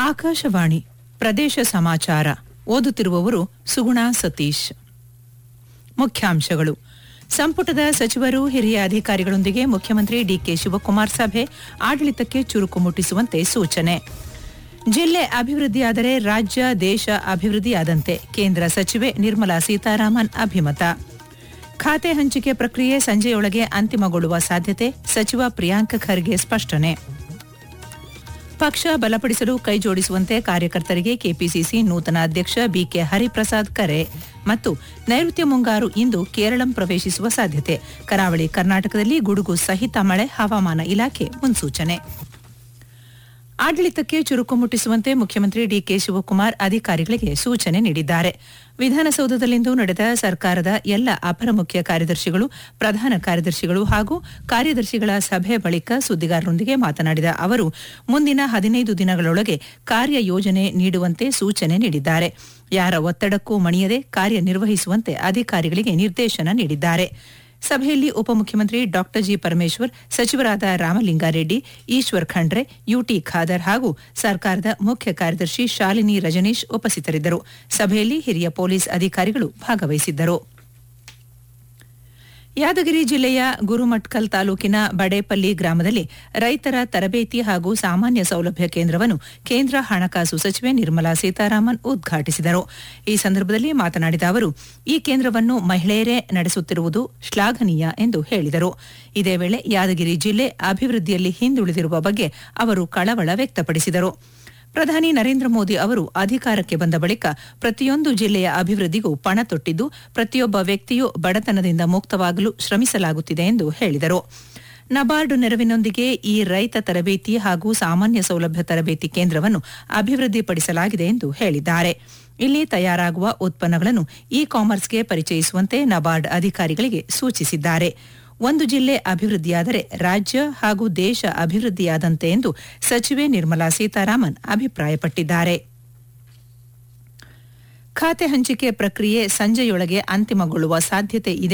ಆಕಾಶವಾಣಿ ಪ್ರದೇಶ ಸಮಾಚಾರ ಓದುತ್ತಿರುವವರು ಸುಗುಣ ಸತೀಶ್ ಮುಖ್ಯಾಂಶಗಳು ಸಂಪುಟದ ಸಚಿವರು ಹಿರಿಯ ಅಧಿಕಾರಿಗಳೊಂದಿಗೆ ಮುಖ್ಯಮಂತ್ರಿ ಡಿಕೆ ಶಿವಕುಮಾರ್ ಸಭೆ ಆಡಳಿತಕ್ಕೆ ಚುರುಕು ಮುಟ್ಟಿಸುವಂತೆ ಸೂಚನೆ ಜಿಲ್ಲೆ ಅಭಿವೃದ್ಧಿಯಾದರೆ ರಾಜ್ಯ ದೇಶ ಅಭಿವೃದ್ಧಿಯಾದಂತೆ ಕೇಂದ್ರ ಸಚಿವೆ ನಿರ್ಮಲಾ ಸೀತಾರಾಮನ್ ಅಭಿಮತ ಖಾತೆ ಹಂಚಿಕೆ ಪ್ರಕ್ರಿಯೆ ಸಂಜೆಯೊಳಗೆ ಅಂತಿಮಗೊಳ್ಳುವ ಸಾಧ್ಯತೆ ಸಚಿವ ಪ್ರಿಯಾಂಕ್ ಖರ್ಗೆ ಸ್ಪಷ್ಟನೆ ಪಕ್ಷ ಬಲಪಡಿಸಲು ಕೈಜೋಡಿಸುವಂತೆ ಕಾರ್ಯಕರ್ತರಿಗೆ ಕೆಪಿಸಿಸಿ ನೂತನ ಅಧ್ಯಕ್ಷ ಬಿಕೆ ಹರಿಪ್ರಸಾದ್ ಕರೆ ಮತ್ತು ನೈಋತ್ಯ ಮುಂಗಾರು ಇಂದು ಕೇರಳಂ ಪ್ರವೇಶಿಸುವ ಸಾಧ್ಯತೆ ಕರಾವಳಿ ಕರ್ನಾಟಕದಲ್ಲಿ ಗುಡುಗು ಸಹಿತ ಮಳೆ ಹವಾಮಾನ ಇಲಾಖೆ ಮುನ್ಸೂಚನೆ ಆಡಳಿತಕ್ಕೆ ಚುರುಕು ಮುಟ್ಟಿಸುವಂತೆ ಮುಖ್ಯಮಂತ್ರಿ ಡಿಕೆ ಶಿವಕುಮಾರ್ ಅಧಿಕಾರಿಗಳಿಗೆ ಸೂಚನೆ ನೀಡಿದ್ದಾರೆ ವಿಧಾನಸೌಧದಲ್ಲಿಂದು ನಡೆದ ಸರ್ಕಾರದ ಎಲ್ಲ ಅಪರ ಮುಖ್ಯ ಕಾರ್ಯದರ್ಶಿಗಳು ಪ್ರಧಾನ ಕಾರ್ಯದರ್ಶಿಗಳು ಹಾಗೂ ಕಾರ್ಯದರ್ಶಿಗಳ ಸಭೆ ಬಳಿಕ ಸುದ್ದಿಗಾರರೊಂದಿಗೆ ಮಾತನಾಡಿದ ಅವರು ಮುಂದಿನ ಹದಿನೈದು ದಿನಗಳೊಳಗೆ ಕಾರ್ಯಯೋಜನೆ ನೀಡುವಂತೆ ಸೂಚನೆ ನೀಡಿದ್ದಾರೆ ಯಾರ ಒತ್ತಡಕ್ಕೂ ಮಣಿಯದೆ ಕಾರ್ಯನಿರ್ವಹಿಸುವಂತೆ ಅಧಿಕಾರಿಗಳಿಗೆ ನಿರ್ದೇಶನ ನೀಡಿದ್ದಾರೆ ಸಭೆಯಲ್ಲಿ ಉಪಮುಖ್ಯಮಂತ್ರಿ ಡಾ ಜಿ ಪರಮೇಶ್ವರ್ ಸಚಿವರಾದ ರಾಮಲಿಂಗಾರೆಡ್ಡಿ ಈಶ್ವರ್ ಖಂಡ್ರೆ ಯುಟಿ ಖಾದರ್ ಹಾಗೂ ಸರ್ಕಾರದ ಮುಖ್ಯ ಕಾರ್ಯದರ್ಶಿ ಶಾಲಿನಿ ರಜನೀಶ್ ಉಪಸ್ಥಿತರಿದ್ದರು ಸಭೆಯಲ್ಲಿ ಹಿರಿಯ ಪೊಲೀಸ್ ಅಧಿಕಾರಿಗಳು ಭಾಗವಹಿಸಿದ್ದರು ಯಾದಗಿರಿ ಜಿಲ್ಲೆಯ ಗುರುಮಟ್ಕಲ್ ತಾಲೂಕಿನ ಬಡೇಪಲ್ಲಿ ಗ್ರಾಮದಲ್ಲಿ ರೈತರ ತರಬೇತಿ ಹಾಗೂ ಸಾಮಾನ್ಯ ಸೌಲಭ್ಯ ಕೇಂದ್ರವನ್ನು ಕೇಂದ್ರ ಹಣಕಾಸು ಸಚಿವೆ ನಿರ್ಮಲಾ ಸೀತಾರಾಮನ್ ಉದ್ಘಾಟಿಸಿದರು ಈ ಸಂದರ್ಭದಲ್ಲಿ ಮಾತನಾಡಿದ ಅವರು ಈ ಕೇಂದ್ರವನ್ನು ಮಹಿಳೆಯರೇ ನಡೆಸುತ್ತಿರುವುದು ಶ್ಲಾಘನೀಯ ಎಂದು ಹೇಳಿದರು ಇದೇ ವೇಳೆ ಯಾದಗಿರಿ ಜಿಲ್ಲೆ ಅಭಿವೃದ್ಧಿಯಲ್ಲಿ ಹಿಂದುಳಿದಿರುವ ಬಗ್ಗೆ ಅವರು ಕಳವಳ ವ್ಯಕ್ತಪಡಿಸಿದರು ಪ್ರಧಾನಿ ನರೇಂದ್ರ ಮೋದಿ ಅವರು ಅಧಿಕಾರಕ್ಕೆ ಬಂದ ಬಳಿಕ ಪ್ರತಿಯೊಂದು ಜಿಲ್ಲೆಯ ಅಭಿವೃದ್ಧಿಗೂ ಪಣ ತೊಟ್ಟಿದ್ದು ಪ್ರತಿಯೊಬ್ಬ ವ್ಯಕ್ತಿಯೂ ಬಡತನದಿಂದ ಮುಕ್ತವಾಗಲು ಶ್ರಮಿಸಲಾಗುತ್ತಿದೆ ಎಂದು ಹೇಳಿದರು ನಬಾರ್ಡ್ ನೆರವಿನೊಂದಿಗೆ ಈ ರೈತ ತರಬೇತಿ ಹಾಗೂ ಸಾಮಾನ್ಯ ಸೌಲಭ್ಯ ತರಬೇತಿ ಕೇಂದ್ರವನ್ನು ಅಭಿವೃದ್ಧಿಪಡಿಸಲಾಗಿದೆ ಎಂದು ಹೇಳಿದ್ದಾರೆ ಇಲ್ಲಿ ತಯಾರಾಗುವ ಉತ್ಪನ್ನಗಳನ್ನು ಇ ಕಾಮರ್ಸ್ಗೆ ಪರಿಚಯಿಸುವಂತೆ ನಬಾರ್ಡ್ ಅಧಿಕಾರಿಗಳಿಗೆ ಸೂಚಿಸಿದ್ದಾರೆ ಒಂದು ಜಿಲ್ಲೆ ಅಭಿವೃದ್ಧಿಯಾದರೆ ರಾಜ್ಯ ಹಾಗೂ ದೇಶ ಅಭಿವೃದ್ಧಿಯಾದಂತೆ ಎಂದು ಸಚಿವೆ ನಿರ್ಮಲಾ ಸೀತಾರಾಮನ್ ಅಭಿಪ್ರಾಯಪಟ್ಟಿದ್ದಾರೆ ಖಾತೆ ಹಂಚಿಕೆ ಪ್ರಕ್ರಿಯೆ ಸಂಜೆಯೊಳಗೆ ಅಂತಿಮಗೊಳ್ಳುವ ಸಾಧ್ಯತೆ ಇದೆ